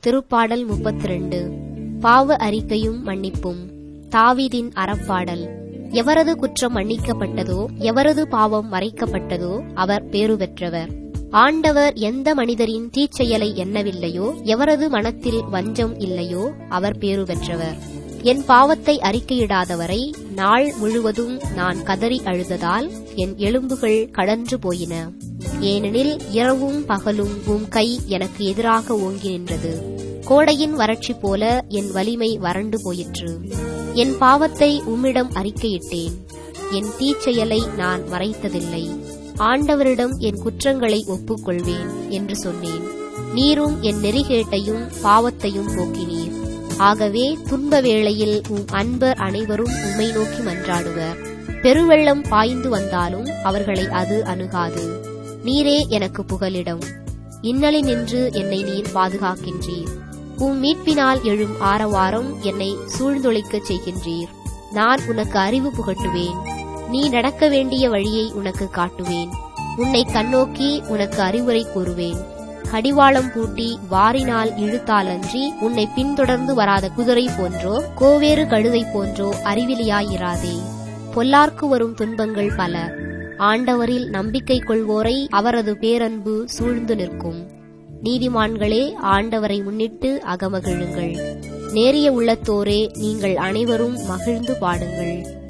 திருப்பாடல் முப்பத்தி ரெண்டு பாவ அறிக்கையும் மன்னிப்பும் தாவீதின் அறப்பாடல் எவரது குற்றம் மன்னிக்கப்பட்டதோ எவரது பாவம் மறைக்கப்பட்டதோ அவர் பேறு பெற்றவர் ஆண்டவர் எந்த மனிதரின் தீச்செயலை எண்ணவில்லையோ எவரது மனத்தில் வஞ்சம் இல்லையோ அவர் பேறு பெற்றவர் என் பாவத்தை அறிக்கையிடாதவரை நாள் முழுவதும் நான் கதறி அழுததால் என் எலும்புகள் கடன்று போயின ஏனெனில் இரவும் பகலும் உம் கை எனக்கு எதிராக ஓங்கி நின்றது கோடையின் வறட்சி போல என் வலிமை வறண்டு போயிற்று என் பாவத்தை உம்மிடம் அறிக்கையிட்டேன் என் தீச்செயலை நான் மறைத்ததில்லை ஆண்டவரிடம் என் குற்றங்களை ஒப்புக்கொள்வேன் என்று சொன்னேன் நீரும் என் நெறிகேட்டையும் பாவத்தையும் போக்கினீர் ஆகவே துன்ப வேளையில் உம் அன்பர் அனைவரும் உம்மை நோக்கி மன்றாடுவர் பெருவெள்ளம் பாய்ந்து வந்தாலும் அவர்களை அது அணுகாது நீரே எனக்கு புகலிடம் இன்னலினின்று என்னை நீர் பாதுகாக்கின்றீர் உம் மீட்பினால் எழும் ஆரவாரம் என்னை சூழ்ந்தொழிக்கச் செய்கின்றீர் நான் உனக்கு அறிவு புகட்டுவேன் நீ நடக்க வேண்டிய வழியை உனக்கு காட்டுவேன் உன்னை கண்ணோக்கி உனக்கு அறிவுரை கூறுவேன் கடிவாளம் பூட்டி வாரினால் இழுத்தாலன்றி உன்னை பின்தொடர்ந்து வராத குதிரை போன்றோ கோவேறு கழுதை போன்றோ அறிவிலியாயிராதே பொல்லார்க்கு வரும் துன்பங்கள் பல ஆண்டவரில் நம்பிக்கை கொள்வோரை அவரது பேரன்பு சூழ்ந்து நிற்கும் நீதிமான்களே ஆண்டவரை முன்னிட்டு அகமகிழுங்கள் நேரிய உள்ளத்தோரே நீங்கள் அனைவரும் மகிழ்ந்து பாடுங்கள்